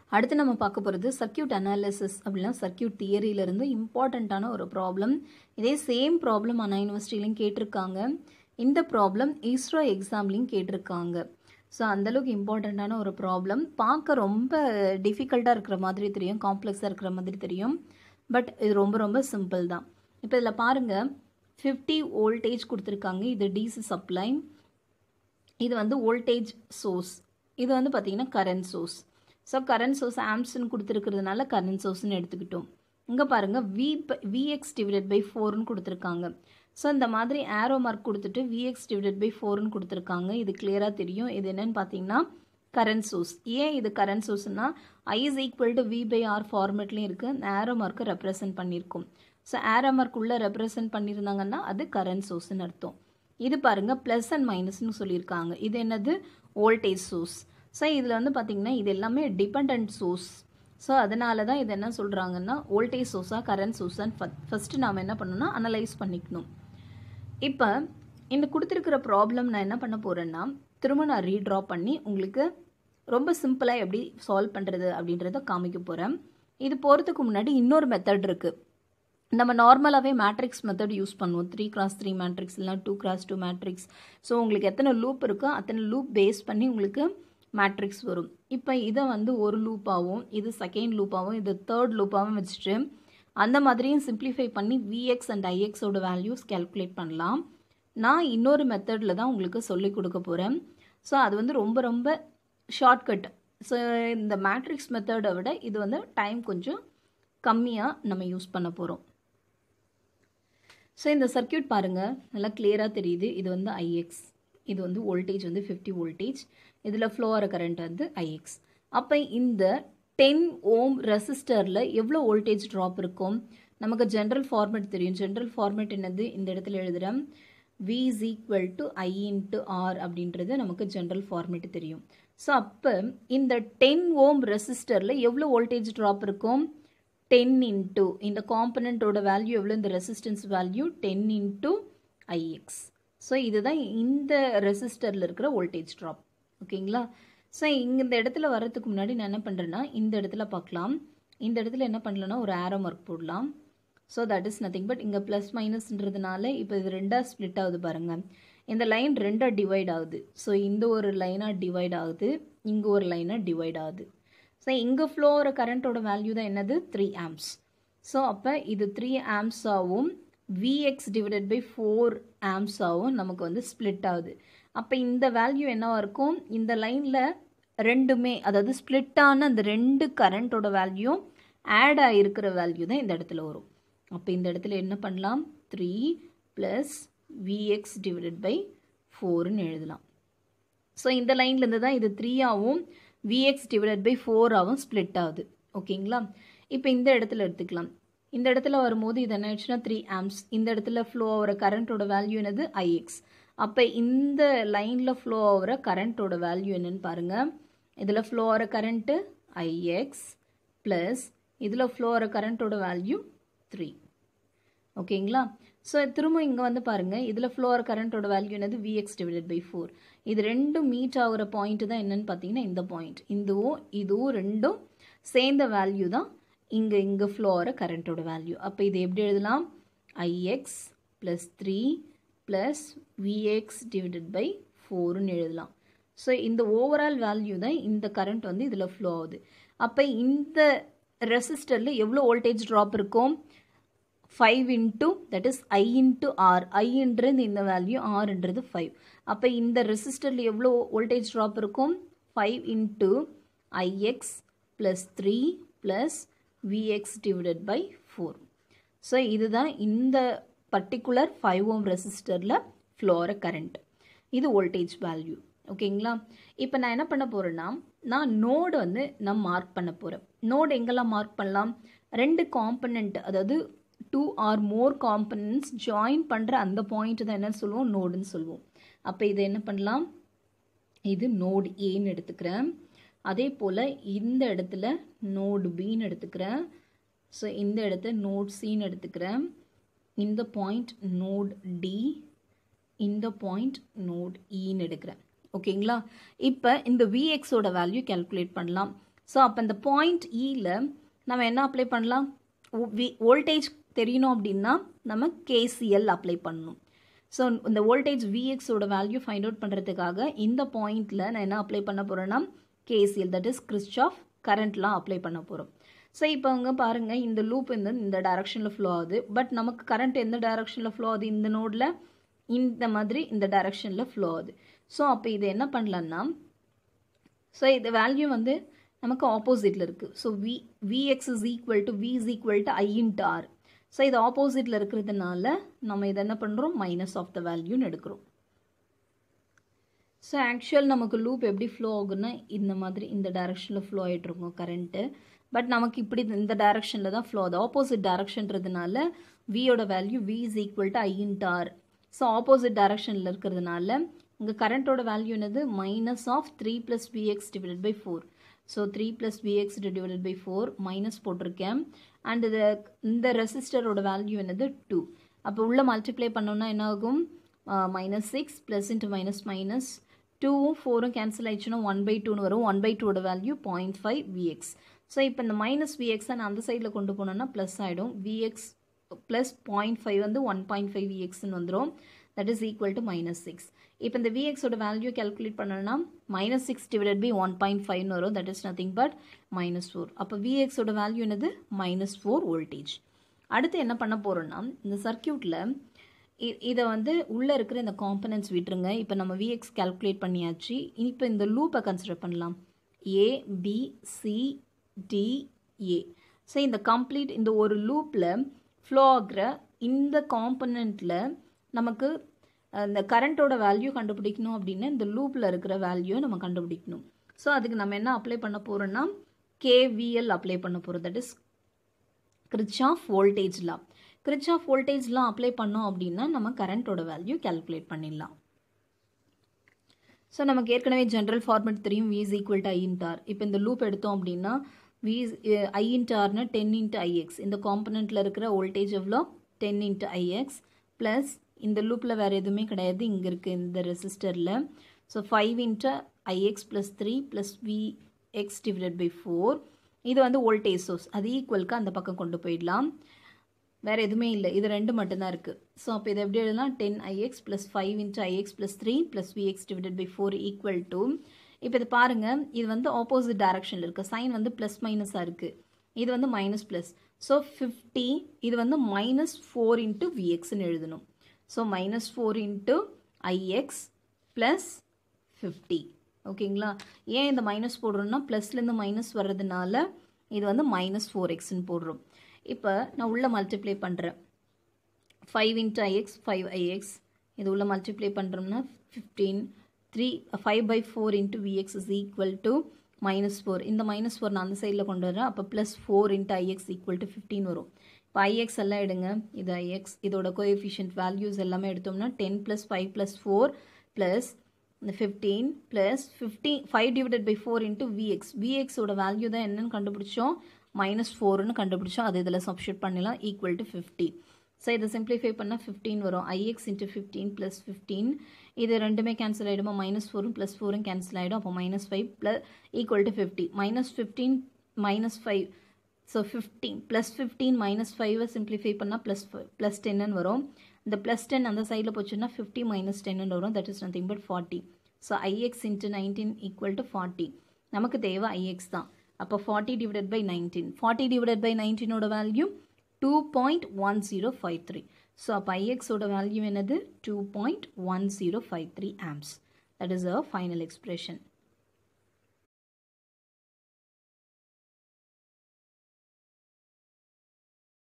அடுத்து நம்ம பார்க்க போகிறது சர்க்கியூட் அனாலிசிஸ் அப்படின்னா சர்க்கியூட் தியரியிலேருந்து இம்பார்ட்டண்ட்டான ஒரு ப்ராப்ளம் இதே சேம் ப்ராப்ளம் அண்ணா யூனிவர்சிட்டிலையும் கேட்டிருக்காங்க இந்த ப்ராப்ளம் இஸ்ரோ எக்ஸாம்லையும் கேட்டிருக்காங்க ஸோ அந்தளவுக்கு இம்பார்ட்டண்ட்டான ஒரு ப்ராப்ளம் பார்க்க ரொம்ப டிஃபிகல்ட்டாக இருக்கிற மாதிரி தெரியும் காம்ப்ளெக்ஸாக இருக்கிற மாதிரி தெரியும் பட் இது ரொம்ப ரொம்ப சிம்பிள் தான் இப்போ இதில் பாருங்கள் ஃபிஃப்டி வோல்டேஜ் கொடுத்துருக்காங்க இது டிசி சப்ளை இது வந்து வோல்டேஜ் சோர்ஸ் இது வந்து பார்த்திங்கன்னா current source so current source ஆம்ஸ்ன்னு கொடுத்துருக்கிறதுனால கரண்ட் சோர்ஸ்னு எடுத்துக்கிட்டோம் இங்கே பாருங்கள் வி விஎக்ஸ் டிவைடட் பை ஃபோர்னு கொடுத்துருக்காங்க ஸோ இந்த மாதிரி ஆரோ மார்க் கொடுத்துட்டு விஎக்ஸ் டிவைடட் பை ஃபோர்னு கொடுத்துருக்காங்க இது கிளியராக தெரியும் இது என்னென்னு பார்த்தீங்கன்னா கரண்ட் சோர்ஸ் ஏன் இது கரண்ட் சோர்ஸ்னால் I is equal to V by R ஃபார்மேட்லேயும் இருக்குது அந்த ஆரோ மார்க்கை ரெப்ரசன்ட் பண்ணியிருக்கோம் ஸோ ஆரோ மார்க் உள்ளே ரெப்ரசன்ட் பண்ணியிருந்தாங்கன்னா அது கரண்ட் சோர்ஸ்னு அர்த்தம் இது பாருங்கள் ப்ளஸ் அண்ட் மைனஸ்னு சொல்லியிருக்காங்க இது என்னது வோல்டேஜ் சோர்ஸ் ஸோ இதில் வந்து பார்த்திங்கன்னா இது எல்லாமே டிபெண்ட் சோர்ஸ் ஸோ அதனால தான் இது என்ன சொல்கிறாங்கன்னா வோல்டேஜ் சோர்ஸாக கரண்ட் சோர்ஸான்னு ஃபஸ்ட்டு நாம் என்ன பண்ணணும்னா அனலைஸ் பண்ணிக்கணும் இப்போ இந்த கொடுத்துருக்கிற ப்ராப்ளம் நான் என்ன பண்ண போகிறேன்னா திரும்ப நான் ரீட்ரா பண்ணி உங்களுக்கு ரொம்ப சிம்பிளாக எப்படி சால்வ் பண்ணுறது அப்படின்றத காமிக்க போகிறேன் இது போகிறதுக்கு முன்னாடி இன்னொரு மெத்தட் இருக்குது நம்ம நார்மலாகவே மேட்ரிக்ஸ் மெத்தட் யூஸ் பண்ணுவோம் த்ரீ கிராஸ் த்ரீ மேட்ரிக்ஸ் இல்லைனா two cross two matrix so உங்களுக்கு எத்தனை லூப் இருக்கோ அத்தனை லூப் பேஸ் பண்ணி உங்களுக்கு மேட்ரிக்ஸ் வரும் இப்போ இதை வந்து ஒரு லூப்பாகவும் இது செகண்ட் லூப்பாகவும் இது தேர்ட் லூப்பாகவும் வச்சுட்டு அந்த மாதிரியும் சிம்பிளிஃபை பண்ணி விஎக்ஸ் அண்ட் ஐஎக்ஸோட வேல்யூஸ் கேல்குலேட் பண்ணலாம் நான் இன்னொரு மெத்தடில் தான் உங்களுக்கு சொல்லிக் கொடுக்க போகிறேன் ஸோ அது வந்து ரொம்ப ரொம்ப ஷார்ட்கட் ஸோ இந்த மேட்ரிக்ஸ் மெத்தடை விட இது வந்து டைம் கொஞ்சம் கம்மியாக நம்ம யூஸ் பண்ண போகிறோம் ஸோ இந்த சர்க்கியூட் பாருங்கள் நல்லா கிளியராக தெரியுது இது வந்து ஐஎக்ஸ் இது வந்து வோல்டேஜ் வந்து ஃபிஃப்டி வோல்டேஜ் இதில் ஃப்ளோர கரண்ட் வந்து ஐஎக்ஸ் அப்போ இந்த டென் ஓம் ரெசிஸ்டரில் எவ்வளோ வோல்டேஜ் ட்ராப் இருக்கும் நமக்கு ஜென்ரல் ஃபார்மேட் தெரியும் ஜென்ரல் ஃபார்மேட் என்னது இந்த இடத்துல எழுதுகிறேன் V is equal to I into R அப்படின்றது நமக்கு ஜென்ரல் ஃபார்மேட் தெரியும் ஸோ அப்போ இந்த டென் ஓம் ரெசிஸ்டரில் எவ்வளோ வோல்டேஜ் ட்ராப் இருக்கும் டென் இன்ட்டு இந்த காம்பனண்ட்டோட வேல்யூ எவ்வளோ இந்த resistance value ten into I X so இதுதான் இந்த ரெசிஸ்டரில் இருக்கிற வோல்டேஜ் ட்ராப் ஓகேங்களா ஸோ இங்கே இந்த இடத்துல வரதுக்கு முன்னாடி நான் என்ன பண்ணுறேன்னா இந்த இடத்துல பார்க்கலாம் இந்த இடத்துல என்ன பண்ணலன்னா ஒரு ஆரோ மார்க் போடலாம் so that is nothing but இங்கே ப்ளஸ் மைனஸ்ன்றதுனால இப்போ இது ரெண்டாக ஸ்ப்ளிட் ஆகுது பாருங்கள் இந்த லைன் ரெண்டாக டிவைட் ஆகுது ஸோ இந்த ஒரு லைனாக டிவைட் ஆகுது இங்கே ஒரு லைனாக டிவைட் ஆகுது ஸோ இங்கே ஃப்ளோ ஆகிற கரண்ட்டோட வேல்யூ தான் என்னது த்ரீ ஆம்ஸ் ஸோ அப்போ இது த்ரீ ஆம்ஸாகவும் விஎக்ஸ் டிவைடட் பை ஃபோர் ஆம்ஸாகவும் நமக்கு வந்து ஸ்ப்ளிட் ஆகுது அப்போ இந்த வேல்யூ என்னவாக இருக்கும் இந்த லைனில் ரெண்டுமே அதாவது ஸ்ப்ளிட்டான அந்த ரெண்டு கரண்ட்டோட வேல்யூ ஆட் ஆகிருக்கிற வேல்யூ தான் இந்த இடத்துல வரும் அப்போ இந்த இடத்துல என்ன பண்ணலாம் three plus V X divided by ஃபோர்னு எழுதலாம் ஸோ இந்த லைன்லேருந்து தான் இது த்ரீயாகவும் விஎக்ஸ் டிவைடட் பை ஃபோராகவும் ஸ்ப்ளிட் ஆகுது ஓகேங்களா இப்போ இந்த இடத்துல எடுத்துக்கலாம் இந்த இடத்துல வரும்போது இது என்ன ஆயிடுச்சுன்னா த்ரீ ஆம்ஸ் இந்த இடத்துல ஃப்ளோ ஆகிற கரண்ட்டோட வேல்யூ என்னது ஐஎக்ஸ் அப்போ இந்த லைனில் ஃப்ளோ ஆகிற கரண்ட்டோட வேல்யூ என்னன்னு பாருங்கள் இதில் ஃப்ளோ ஆகிற கரண்ட்டு ஐஎக்ஸ் ப்ளஸ் இதில் ஃப்ளோ ஆகிற கரண்ட்டோட வேல்யூ த்ரீ ஓகேங்களா ஸோ திரும்ப இங்கே வந்து பாருங்கள் இதில் ஃப்ளோர் கரண்ட்டோட வேல்யூ என்னது விஎக்ஸ் டிவைடட் பை ஃபோர் இது ரெண்டும் மீட் ஆகிற பாயிண்ட் தான் என்னன்னு பார்த்தீங்கன்னா இந்த பாயிண்ட் இதுவும் இதுவும் ரெண்டும் சேர்ந்த வேல்யூ தான் இங்கே இங்கே ஃப்ளோ ஆகிற கரண்ட்டோட வேல்யூ அப்போ இது எப்படி எழுதலாம் I X plus three plus V X divided by ஃபோர்னு எழுதலாம் ஸோ இந்த ஓவரால் வேல்யூ தான் இந்த கரண்ட் வந்து இதில் ஃப்ளோ ஆகுது அப்போ இந்த ரெசிஸ்டரில் எவ்வளோ வோல்டேஜ் ட்ராப் இருக்கும் five into that is I into R ஐன்றது இந்த வேல்யூ ஆர்ன்றது ஃபைவ் அப்போ இந்த ரெசிஸ்டரில் எவ்வளோ வோல்டேஜ் ட்ராப் இருக்கும் five into ix plus three plus V X divided by four so இதுதான் இந்த பர்டிகுலர் ஃபைவ் ஓம் ரெசிஸ்டரில் ஃப்ளோர கரண்ட் இது வோல்டேஜ் வேல்யூ ஓகேங்களா இப்போ நான் என்ன பண்ண போகிறேன்னா நான் நோடு வந்து நான் மார்க் பண்ண போகிறேன் நோடு எங்கெல்லாம் மார்க் பண்ணலாம் ரெண்டு காம்பனண்ட் அதாவது two or more components join பண்ணுற அந்த பாயிண்ட் தான் என்ன சொல்லுவோம் நோடுன்னு சொல்லுவோம் அப்போ இதை என்ன பண்ணலாம் இது நோடு ஏன்னு எடுத்துக்கிறேன் அதே போல் இந்த இடத்துல நோடு பின்னு எடுத்துக்கிறேன் ஸோ இந்த இடத்த நோட் சின்னு எடுத்துக்கிறேன் இந்த பாயிண்ட் நோட் டி இந்த பாயிண்ட் நோட் இன்னு எடுக்கிறேன் ஓகேங்களா இப்போ இந்த விஎக்ஸோட வேல்யூ கேல்குலேட் பண்ணலாம் ஸோ அப்போ இந்த பாயிண்ட் இயில் நம்ம என்ன அப்ளை பண்ணலாம் வோல்டேஜ் தெரியணும் அப்படின்னா நம்ம கேசிஎல் அப்ளை பண்ணணும் ஸோ இந்த வோல்டேஜ் விஎக்ஸோட வேல்யூ ஃபைண்ட் அவுட் பண்ணுறதுக்காக இந்த பாயிண்டில் நான் என்ன அப்ளை பண்ண போகிறேன்னா கேசிஎல் தட் இஸ் கிறிஸ்டாஃப் கரண்ட்லாம் அப்ளை பண்ண போகிறோம் ஸோ இப்போ அங்கே பாருங்கள் இந்த லூப் இந்த இந்த டைரக்ஷனில் ஃப்ளோ ஆகுது பட் நமக்கு கரண்ட் எந்த டைரக்ஷனில் ஃப்ளோ ஆகுது இந்த நோடில் இந்த மாதிரி இந்த டைரக்ஷனில் ஃப்ளோ ஆகுது ஸோ அப்போ இது என்ன பண்ணலான்னா ஸோ இது வேல்யூ வந்து நமக்கு ஆப்போசிட்டில் இருக்குது so V V X is equal to V is equal to I into R so இது ஆப்போசிட்டில் இருக்கிறதுனால நம்ம இதை என்ன பண்ணுறோம் மைனஸ் ஆஃப் த வேல்யூன்னு எடுக்கிறோம் ஸோ ஆக்சுவல் நமக்கு லூப் எப்படி ஃப்ளோ ஆகுன்னா இந்த மாதிரி இந்த டைரக்ஷனில் ஃப்ளோ ஆகிட்ருக்கும் கரண்ட்டு பட் நமக்கு இப்படி இந்த டைரக்ஷனில் தான் ஃப்ளோ ஆகுது ஆப்போசிட் டைரக்ஷன்றதுனால வியோட value V is equal to I into R so opposite டைரக்ஷனில் இருக்கிறதுனால இங்கே கரண்ட்டோட வேல்யூ என்னது minus of three plus V X divided by four so three plus V X divided by four minus போட்டிருக்கேன் அண்ட் இது இந்த ரெசிஸ்டரோட வேல்யூ என்னது டூ அப்போ உள்ள மல்டிப்ளை பண்ணோம்னா என்ன ஆகும் minus six plus into minus minus டூவும் ஃபோரும் கேன்சல் ஆயிடுச்சுன்னா ஒன் பை டூன்னு வரும் ஒன் பை டூவோட value point five V X so இப்போ இந்த மைனஸ் விஎக்ஸை நான் அந்த சைடில் கொண்டு போனோன்னா ப்ளஸ் ஆகிடும் விஎக்ஸ் ப்ளஸ் பாயிண்ட் ஃபைவ் வந்து ஒன் பாயிண்ட் ஃபைவ் விஎக்ஸ்னு வந்துடும் that is equal to minus six இப்போ இந்த விஎக்ஸோட வேல்யூ கேல்குலேட் பண்ணோன்னா minus six divide by one point ஃபைவ்னு வரும் that is nothing but minus four அப்போ விஎக்ஸோட வேல்யூ என்னது மைனஸ் ஃபோர் வோல்டேஜ் அடுத்து என்ன பண்ண போகிறோன்னா இந்த சர்க்கியூட்டில் இதை வந்து உள்ளே இருக்கிற இந்த காம்பனன்ட்ஸ் விட்டுருங்க இப்போ நம்ம விஎக்ஸ் கேல்குலேட் பண்ணியாச்சு இப்போ இந்த லூப்பை கன்சிடர் பண்ணலாம் A B C D A so இந்த கம்ப்ளீட் இந்த ஒரு லூப்பில் ஃப்ளோ ஆகிற இந்த காம்பனண்ட்டில் நமக்கு இந்த கரண்ட்டோட வேல்யூ கண்டுபிடிக்கணும் அப்படின்னா இந்த லூப்பில் இருக்கிற வேல்யூ நம்ம கண்டுபிடிக்கணும் ஸோ அதுக்கு நம்ம என்ன அப்ளை பண்ண போகிறோம்னா கேவிஎல் அப்ளை பண்ண போகிறோம் that is Kirchhoff voltage law Kirchhoff வோல்டேஜ்லாம் அப்ளை பண்ணோம் அப்படின்னா நம்ம கரண்ட்டோட வேல்யூ கேல்குலேட் பண்ணிடலாம் ஸோ நமக்கு ஏற்கனவே ஜென்ரல் ஃபார்மேட் தெரியும் V is equal to I into R இப்போ இந்த லூப் எடுத்தோம் அப்படின்னா வி ஐ இன்டார்னா டென் இன்ட்டு ஐஎக்ஸ் இந்த காம்பனண்ட்டில் இருக்கிற வோல்டேஜ் எவ்வளோ டென் இன்ட்டு ஐஎக்ஸ் ப்ளஸ் இந்த லூப்பில் வேறு எதுவுமே கிடையாது இங்கே இருக்குது இந்த ரெசிஸ்டரில் so five into ix plus three plus V X divided by four இது வந்து வோல்டேஜ் சோர்ஸ் அது ஈக்குவலுக்கு அந்த பக்கம் கொண்டு போயிடலாம் வேறு எதுவுமே இல்லை இது ரெண்டு மட்டும்தான் இருக்குது ஸோ அப்போ இதை எப்படி எழுதலாம் ten I X plus five into ix plus three plus V X divided by four equal to இப்போ இது பாருங்கள் இது வந்து ஆப்போசிட் டைரக்ஷனில் இருக்குது சைன் வந்து ப்ளஸ் மைனஸாக இருக்குது இது வந்து மைனஸ் ப்ளஸ் ஸோ ஃபிஃப்டி இது வந்து மைனஸ் ஃபோர் இன்ட்டு விஎக்ஸ்ன்னு எழுதணும் so minus four into ix plus fifty ஓகேங்களா ஏன் இந்த மைனஸ் போடுறோம்னா ப்ளஸ்லேருந்து மைனஸ் வர்றதுனால இது வந்து மைனஸ் ஃபோர் எக்ஸ்ன்னு போடுறோம் இப்போ நான் உள்ளே மல்டிப்ளை பண்ணுறேன் five into IX five IX இது உள்ளே மல்டிப்ளை பண்ணுறோம்னா fifteen three five by four into VX is equal to minus four இந்த மைனஸ் ஃபோர் நான் அந்த சைடில் கொண்டு வரேன் அப்போ plus four into IX equal to fifteen வரும் இப்போ ஐஎக்ஸ் எல்லாம் எடுங்க இது ஐஎக்ஸ் இதோட கோஎஃபிஷியன்ட் வேல்யூஸ் எல்லாமே எடுத்தோம்னா ten plus five plus four plus இந்த fifteen plus fifteen five divided by four into VX விஎக்ஸோட வேல்யூ தான் என்னன்னு கண்டுபிடிச்சோம் மைனஸ் ஃபோர்னு கண்டுபிடிச்சோம் அது இதில் சப்ஸ்டியூட் பண்ணிடலாம் ஈக்குவல் டு ஃபிஃப்டி ஸோ இதை சிம்ப்ளிஃபை பண்ணால் ஃபிஃப்டீன் வரும் IX into fifteen plus fifteen இது ரெண்டுமே கேன்சல் ஆகிடுமா மைனஸ் ஃபோரும் ப்ளஸ் ஃபோரும் கேன்சல் ஆகிடும் அப்போ minus five plus equal to fifty minus fifteen minus five so fifteen plus fifteen minus ஃபைவை சிம்ப்ளிஃபை பண்ணால் ப்ளஸ் ப்ளஸ் டென்னு வரும் இந்த ப்ளஸ் டென் அந்த சைடில் போச்சுன்னா ஃபிஃப்டி மைனஸ் டென்னு வரும் that is nothing but forty so IX into nineteen equal to forty நமக்கு தேவை ஐஎக்ஸ் தான் அப்போ forty divided by nineteen forty divided by நைன்டீனோட value two point one zero five three so அப்போ ஐஎக்ஸோட வேல்யூ என்னது two point one zero five three ஆம்ஸ் that is a final expression